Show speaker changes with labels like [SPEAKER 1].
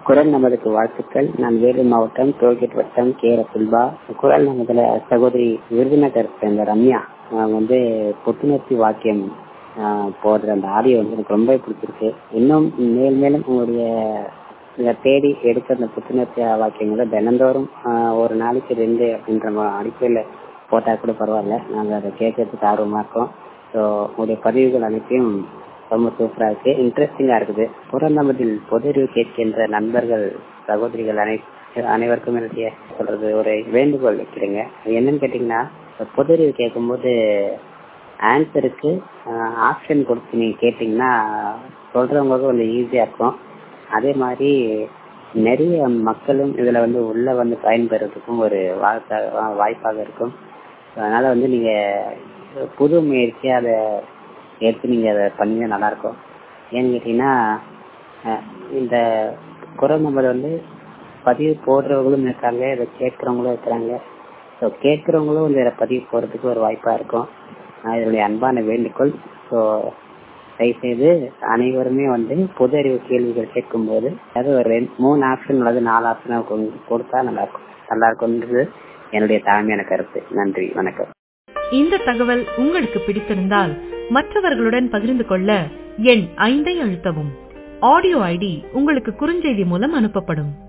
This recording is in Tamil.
[SPEAKER 1] குரல் நமதுக்கு வாழ்த்துக்கள் நான் வேலூர் மாவட்டம் டோல்கேட் வட்டம் கே ரசுல்பா குரல் நமதுல சகோதரி விருதுநகர் சேர்ந்த ரம்யா அவங்க வந்து புத்துணர்ச்சி வாக்கியம் ஆஹ் போடுற அந்த ஆடியோ வந்து எனக்கு ரொம்ப பிடிச்சிருக்கு இன்னும் மேல் மேலும் உங்களுடைய இந்த தேடி எடுக்க அந்த புத்துணர்ச்சி வாக்கியங்களை தினந்தோறும் ஆஹ் ஒரு நாளைக்கு ரெண்டு அப்படின்ற அடிப்படையில் போட்டா கூட பரவாயில்ல நாங்கள் அதை கேட்கறதுக்கு ஆர்வமா இருக்கோம் ஸோ உங்களுடைய பதிவுகள் அனைத்தையும் ரொம்ப சூப்பரா இருக்கு இன்ட்ரெஸ்டிங்கா இருக்குது புறநமதில் பொதறிவு கேட்கின்ற நண்பர்கள் சகோதரிகள் அனை அனைவருக்கும் என்னுடைய சொல்றது ஒரு வேண்டுகோள் வைக்கிறேங்க என்னன்னு கேட்டீங்கன்னா பொதறிவு கேட்கும்போது ஆன்சருக்கு ஆப்ஷன் கொடுத்து நீங்க கேட்டீங்கன்னா சொல்றவங்களுக்கு கொஞ்சம் ஈஸியா இருக்கும் அதே மாதிரி நிறைய மக்களும் இதுல வந்து உள்ள வந்து பயன்பெறதுக்கும் ஒரு வாய்ப்பாக இருக்கும் அதனால வந்து நீங்க புது முயற்சியா அதை எடுத்து நீங்க அதை பண்ணி நல்லா இருக்கும் ஏன்னு கேட்டீங்கன்னா இந்த குரல் நம்பர் வந்து பதிவு போடுறவங்களும் இருக்காங்க இதை கேட்கறவங்களும் இருக்கிறாங்க ஸோ கேட்கறவங்களும் இந்த பதிவு போடுறதுக்கு ஒரு வாய்ப்பா இருக்கும் இதனுடைய அன்பான வேண்டுகோள் ஸோ தயவுசெய்து அனைவருமே வந்து பொது அறிவு கேள்விகள் கேட்கும் போது அதாவது ஒரு ரெண்டு மூணு ஆப்ஷன் அல்லது நாலு ஆப்ஷன் கொடுத்தா நல்லா இருக்கும் நல்லா இருக்கும்ன்றது என்னுடைய தாழ்மையான கருத்து நன்றி வணக்கம்
[SPEAKER 2] இந்த தகவல் உங்களுக்கு பிடித்திருந்தால் மற்றவர்களுடன் பகிர்ந்து கொள்ள எண் ஐந்தை அழுத்தவும் ஆடியோ ஐடி உங்களுக்கு குறுஞ்செய்தி மூலம் அனுப்பப்படும்